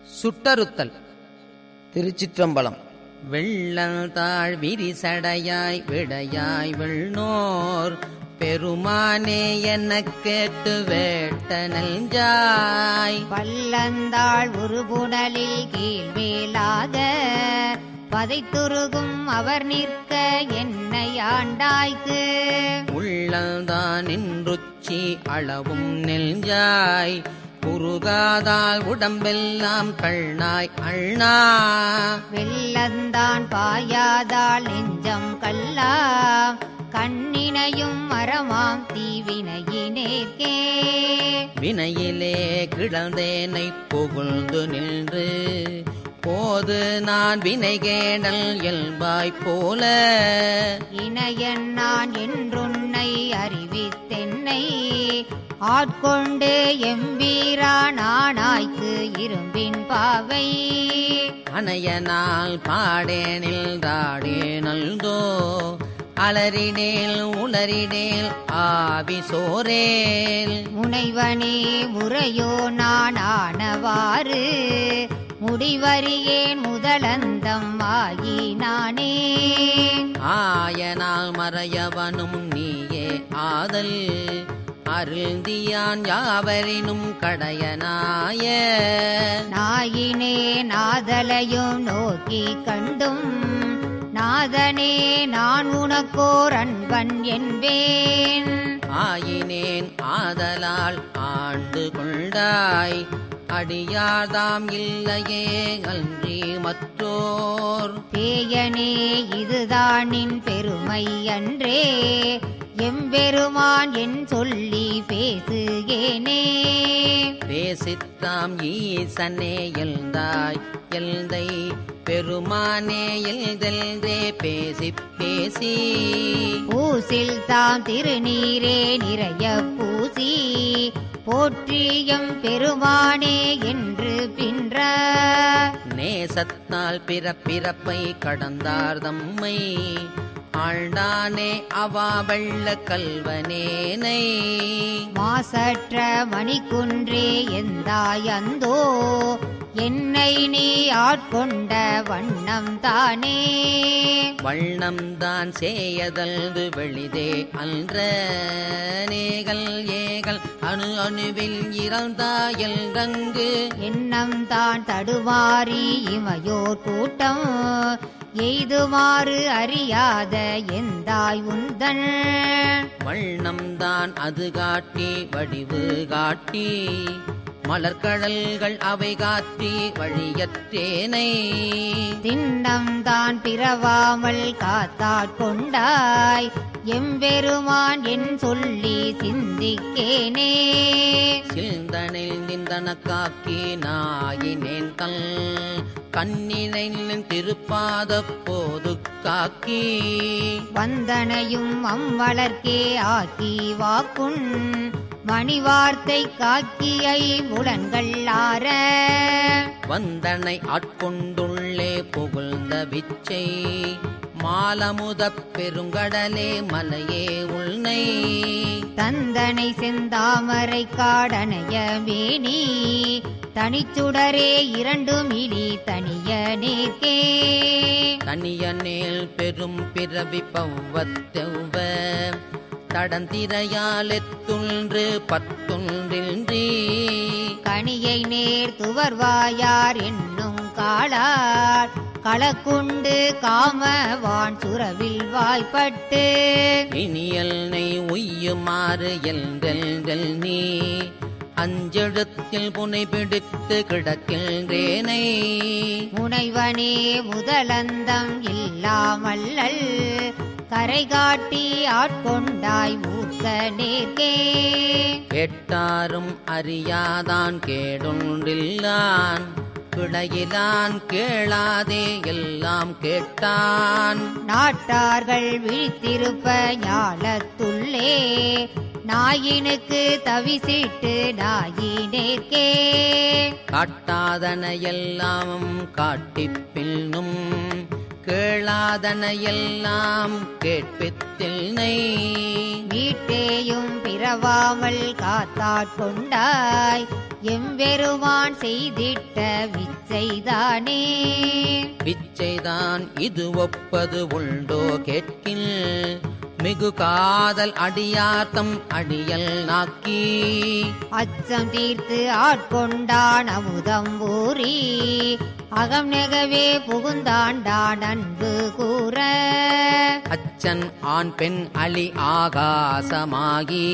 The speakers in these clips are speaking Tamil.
சுட்டறுத்தல் திருச்சிற்றம்பலம் வெள்ளல் தாழ் விரிசடையாய் விடையாய் வெள்ளோர் பெருமானே எனக் கேட்டு வேட்ட நெஞ்சாய் பல்லந்தாள் உருபுடலில் கீழ்வேலாக பதைத்துருகும் அவர் நிற்க என்னை ஆண்டாய்க்கு உள்ளல்தான் நின்றுச்சி அளவும் நெஞ்சாய் குறுகாதால் உடம்பெல்லாம் கண்ணாய் அண்ணா வெள்ளந்தான் பாயாதாள் நெஞ்சம் கல்லா கண்ணினையும் மரமாம் தீவினையினேற்கே வினையிலே கிடந்தேனை புகழ்ந்து நின்று போது நான் வினைகேடல் இயல்பாய் போல இணையன் நான் என்றுன்னை அறிவித்தென்னை ஆட்கொண்டு எம்பீரானாய்க்கு இரும்பின் பாவை அணையனால் பாடேனில் தாடேனல்தோ அலறினேல் உளறினேல் ஆவி சோரேல் முனைவனே முறையோ நான் ஆனவாறு முடிவறியேன் முதலந்தம் ஆகி நானே ஆயனால் மறையவனும் நீயே ஆதல் அருந்தியான் யாவரினும் கடையனாய நாயினே நாதலையும் நோக்கி கண்டும் நாதனே நான் உனக்கோர் அன்பன் என்பேன் ஆயினேன் ஆதலால் ஆண்டு கொண்டாய் அடியார்தாம் இல்லையே அன்றி மற்றோர் பேயனே இதுதானின் பெருமை அன்றே எம்பெருமான் என் சொல்லி பேசுகேனே பேசித்தாம் ஈசனே எழுந்தாய் எழுந்தை பெருமானே எழுதெல்தே பேசி பேசி பூசில் தாம் திருநீரே நிறைய பூசி போற்றியம் பெருமானே என்று பின்ற நேசத்தால் பிறப்பிறப்பை கடந்தார் தம்மை ஆழ்ந்தானே அவா வெள்ள கல்வனேனை மாசற்ற மணிக்குன்றே எந்தாயந்தோ என்னை நீ ஆட்கொண்ட வண்ணம் தானே வண்ணம்தான் சேயதல்து வெளிதே அன்ற நேகள் ஏகள் அணு அணுவில் இறந்தாயல் ரங்கு எண்ணம் தான் தடுமாறி இமையோர் கூட்டம் எய்துமாறு அறியாத எந்தாய் உந்தன் வண்ணம்தான் அது காட்டி வடிவு காட்டி மலர்கடல்கள் அவை காட்டி வழியற்றேனை திண்ணம் தான் பிறவாமல் காத்தாட்கொண்டாய் எம்பெருமான் என் சொல்லி சிந்திக்கேனே சிந்தனில் நின்றனக்காக்கி நாயினேன் கல் கண்ணினின் திருப்பாத போது காக்கி வந்தனையும் அவ்வளர்க்கே ஆக்கி வாக்குன் மணிவார்த்தை காக்கியை புலன்கள் ஆற வந்தனை ஆட்கொண்டுள்ளே புகழ்ந்த விச்சை மாலமுதப் பெருங்கடலே மலையே உள்னை தந்தனை செந்தாமரை காடனைய மேனி தனிச்சுடரே இரண்டு மிலி தனிய நேர்க்கே தனியனேல் பெரும் பிறவி பவ்வத்தெவ்வ தடந்திரையால் எத்துன்று பத்துன்றின்றி கனியை நேர் துவர்வாயார் என்னும் காளார் களக்குண்டு காமவான் சுரவில் வாய்ப்பட்டு இனியல்னை உய்யுமாறு எல்தெல்தெல் நீ அஞ்செழுத்தில் புனை பிடித்து கிடக்கின்றேனை முனைவனே முதலந்தம் இல்லாமல்லல் கரை காட்டி ஆட்கொண்டாய் மூர்க்க நேர்க்கே கேட்டாரும் அறியாதான் கேடொன்றில்லான் கிளையிலான் கேளாதே எல்லாம் கேட்டான் நாட்டார்கள் விழித்திருப்ப ஞாலத்துள்ளே நாயினுக்கு தவிசிட்டு நாயினேற்கே காட்டாதன எல்லாம் காட்டிப் பின்னும் கேளாதன எல்லாம் கேட்பித்தில்னை மீட்டேயும் பிறவாமல் காத்தாட்கொண்டாய் எம்பெருமான் செய்திட்ட வித்த பிச்சைதானே பிச்சைதான் இது ஒப்பது உண்டோ கேட்கில் மிகு காதல் அடியார்த்தம் அடியல் நாக்கி அச்சம் தீர்த்து ஆட்கொண்டான் அமுதம் ஊறி அகம் நெகவே புகுந்தாண்டான் அன்பு கூற அச்சன் ஆண் பெண் அழி ஆகாசமாகி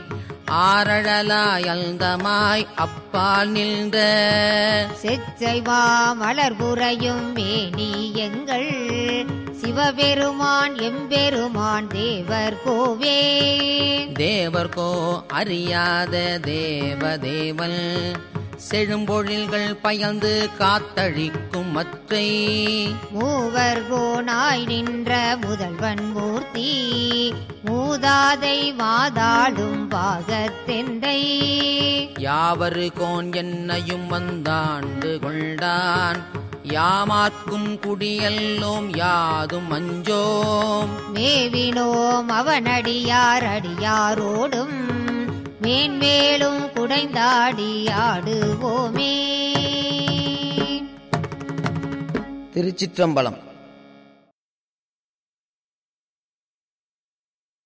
ஆரழலாயல்தமாய் அப்பால் நின்ற செச்சைவா மலர்புறையும் மேனி எங்கள் சிவபெருமான் எம்பெருமான் தேவர் கோவே தேவர்கோ அறியாத தேவதேவன் செழும்பொழில்கள் பயந்து காத்தழிக்கும் மற்றை மூவர் கோனாய் நின்ற முதல்வன் மூர்த்தி மூதாதை மாதாளும் பாகத்தெந்தை யாவரு கோன் என்னையும் வந்தாண்டு கொண்டான் யாமார்க்கும் குடியல்லோம் யாதும் அஞ்சோம் மேவினோம் அவனடியார் அடியாரோடும் மேன்மேலும் குடைந்தாடி ஆடுவோமே திருச்சிற்றம்பலம்